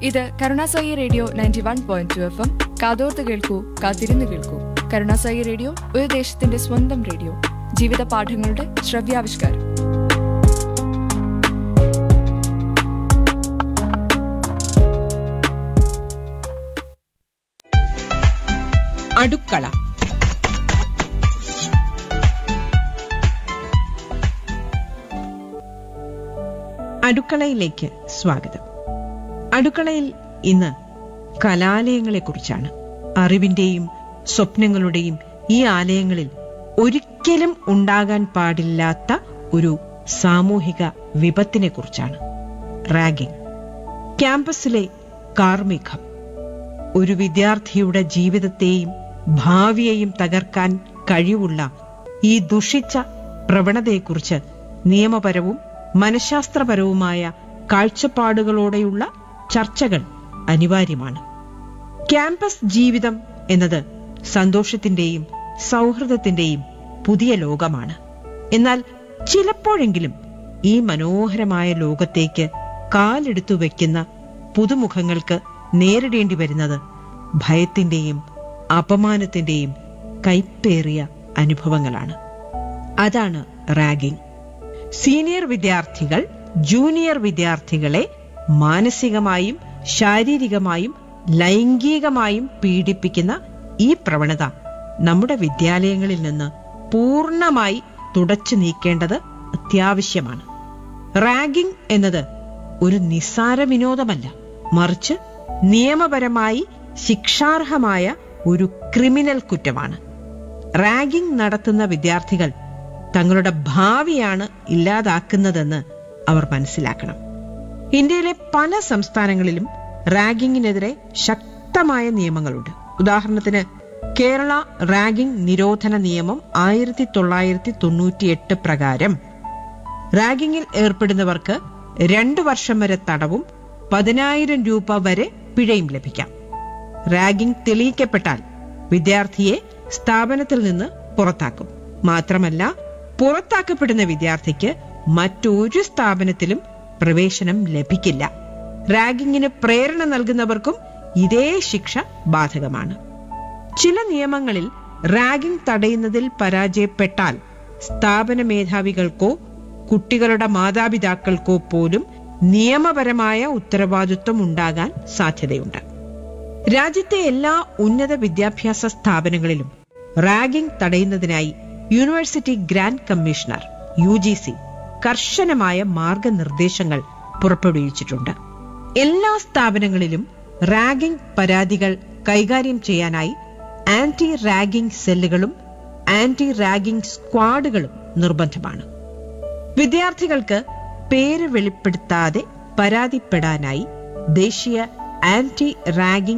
ഇത് കരുണാസായി radio ninety one point two F M കാതോർത്ത് കേൾക്കൂ കാത്തിരുന്ന് കേൾക്കൂ കരുണാസായി റേഡിയോ ഒരു ദേശത്തിന്റെ സ്വന്തം റേഡിയോ ജീവിത പാഠങ്ങളുടെ ശ്രവ്യാവിഷ്കാരം അടുക്കള അടുക്കളയിലേക്ക് സ്വാഗതം അടുക്കളയിൽ ഇന്ന് കലാലയങ്ങളെക്കുറിച്ചാണ് അറിവിന്റെയും സ്വപ്നങ്ങളുടെയും ഈ ആലയങ്ങളിൽ ഒരിക്കലും ഉണ്ടാകാൻ പാടില്ലാത്ത ഒരു സാമൂഹിക വിപത്തിനെ കുറിച്ചാണ് റാഗിംഗ് ക്യാമ്പസിലെ കാർമികം ഒരു വിദ്യാർത്ഥിയുടെ ജീവിതത്തെയും ഭാവിയെയും തകർക്കാൻ കഴിവുള്ള ഈ ദുഷിച്ച പ്രവണതയെക്കുറിച്ച് നിയമപരവും മനഃശാസ്ത്രപരവുമായ കാഴ്ചപ്പാടുകളോടെയുള്ള ചർച്ചകൾ അനിവാര്യമാണ് ക്യാമ്പസ് ജീവിതം എന്നത് സന്തോഷത്തിന്റെയും സൗഹൃദത്തിന്റെയും പുതിയ ലോകമാണ് എന്നാൽ ചിലപ്പോഴെങ്കിലും ഈ മനോഹരമായ ലോകത്തേക്ക് കാലെടുത്തു വയ്ക്കുന്ന പുതുമുഖങ്ങൾക്ക് നേരിടേണ്ടി വരുന്നത് ഭയത്തിന്റെയും അപമാനത്തിന്റെയും കൈപ്പേറിയ അനുഭവങ്ങളാണ് അതാണ് റാഗിംഗ് സീനിയർ വിദ്യാർത്ഥികൾ ജൂനിയർ വിദ്യാർത്ഥികളെ മാനസികമായും ശാരീരികമായും ലൈംഗികമായും പീഡിപ്പിക്കുന്ന ഈ പ്രവണത നമ്മുടെ വിദ്യാലയങ്ങളിൽ നിന്ന് പൂർണ്ണമായി തുടച്ചു നീക്കേണ്ടത് അത്യാവശ്യമാണ് റാഗിംഗ് എന്നത് ഒരു നിസ്സാര വിനോദമല്ല മറിച്ച് നിയമപരമായി ശിക്ഷാർഹമായ ഒരു ക്രിമിനൽ കുറ്റമാണ് റാഗിംഗ് നടത്തുന്ന വിദ്യാർത്ഥികൾ തങ്ങളുടെ ഭാവിയാണ് ഇല്ലാതാക്കുന്നതെന്ന് അവർ മനസ്സിലാക്കണം ഇന്ത്യയിലെ പല സംസ്ഥാനങ്ങളിലും റാഗിങ്ങിനെതിരെ ശക്തമായ നിയമങ്ങളുണ്ട് ഉദാഹരണത്തിന് കേരള റാഗിംഗ് നിരോധന നിയമം ആയിരത്തി തൊള്ളായിരത്തി തൊണ്ണൂറ്റിയെട്ട് പ്രകാരം റാഗിങ്ങിൽ ഏർപ്പെടുന്നവർക്ക് രണ്ടു വർഷം വരെ തടവും പതിനായിരം രൂപ വരെ പിഴയും ലഭിക്കാം റാഗിംഗ് തെളിയിക്കപ്പെട്ടാൽ വിദ്യാർത്ഥിയെ സ്ഥാപനത്തിൽ നിന്ന് പുറത്താക്കും മാത്രമല്ല പുറത്താക്കപ്പെടുന്ന വിദ്യാർത്ഥിക്ക് മറ്റൊരു സ്ഥാപനത്തിലും പ്രവേശനം ലഭിക്കില്ല റാഗിങ്ങിന് പ്രേരണ നൽകുന്നവർക്കും ഇതേ ശിക്ഷ ബാധകമാണ് ചില നിയമങ്ങളിൽ റാഗിംഗ് തടയുന്നതിൽ പരാജയപ്പെട്ടാൽ സ്ഥാപന മേധാവികൾക്കോ കുട്ടികളുടെ മാതാപിതാക്കൾക്കോ പോലും നിയമപരമായ ഉത്തരവാദിത്വം ഉണ്ടാകാൻ സാധ്യതയുണ്ട് രാജ്യത്തെ എല്ലാ ഉന്നത വിദ്യാഭ്യാസ സ്ഥാപനങ്ങളിലും റാഗിംഗ് തടയുന്നതിനായി university grand commissioner U G C കർശനമായ മാർഗനിർദ്ദേശങ്ങൾ പുറപ്പെടുവിച്ചിട്ടുണ്ട് എല്ലാ സ്ഥാപനങ്ങളിലും റാഗിംഗ് പരാതികൾ കൈകാര്യം ചെയ്യാനായി ആന്റി റാഗിംഗ് സെല്ലുകളും ആന്റി റാഗിംഗ് സ്ക്വാഡുകളും നിർബന്ധമാണ് വിദ്യാർത്ഥികൾക്ക് പേര് വെളിപ്പെടുത്താതെ പരാതിപ്പെടാനായി ദേശീയ ആന്റി റാഗിംഗ്